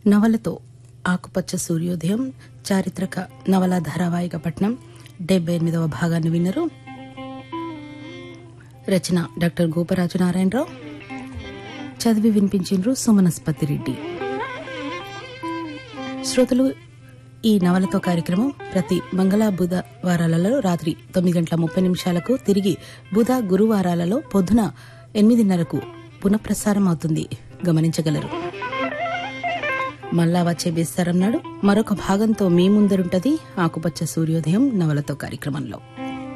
నవలతో ఆకుపచ్చ సూర్యోదయం చారిత్రక నవల ధారావాహిక పట్నం డెబ్బై ఎనిమిదవ భాగాన్ని విన్నరు రచన డాక్టర్ గోపరాజు నారాయణరావు చదివి వినిపించిండ్రు సుమనస్పతి రెడ్డి శ్రోతలు ఈ నవలతో కార్యక్రమం ప్రతి మంగళ బుధ వారాలలో రాత్రి తొమ్మిది గంటల ముప్పై నిమిషాలకు తిరిగి బుధ గురువారాలలో పొద్దున ఎనిమిదిన్నరకు పునఃప్రసారం అవుతుంది గమనించగలరు మళ్ళా వచ్చే బేస్తారం నాడు మరొక భాగంతో మీ ముందరుంటది ఆకుపచ్చ సూర్యోదయం నవలతో కార్యక్రమంలో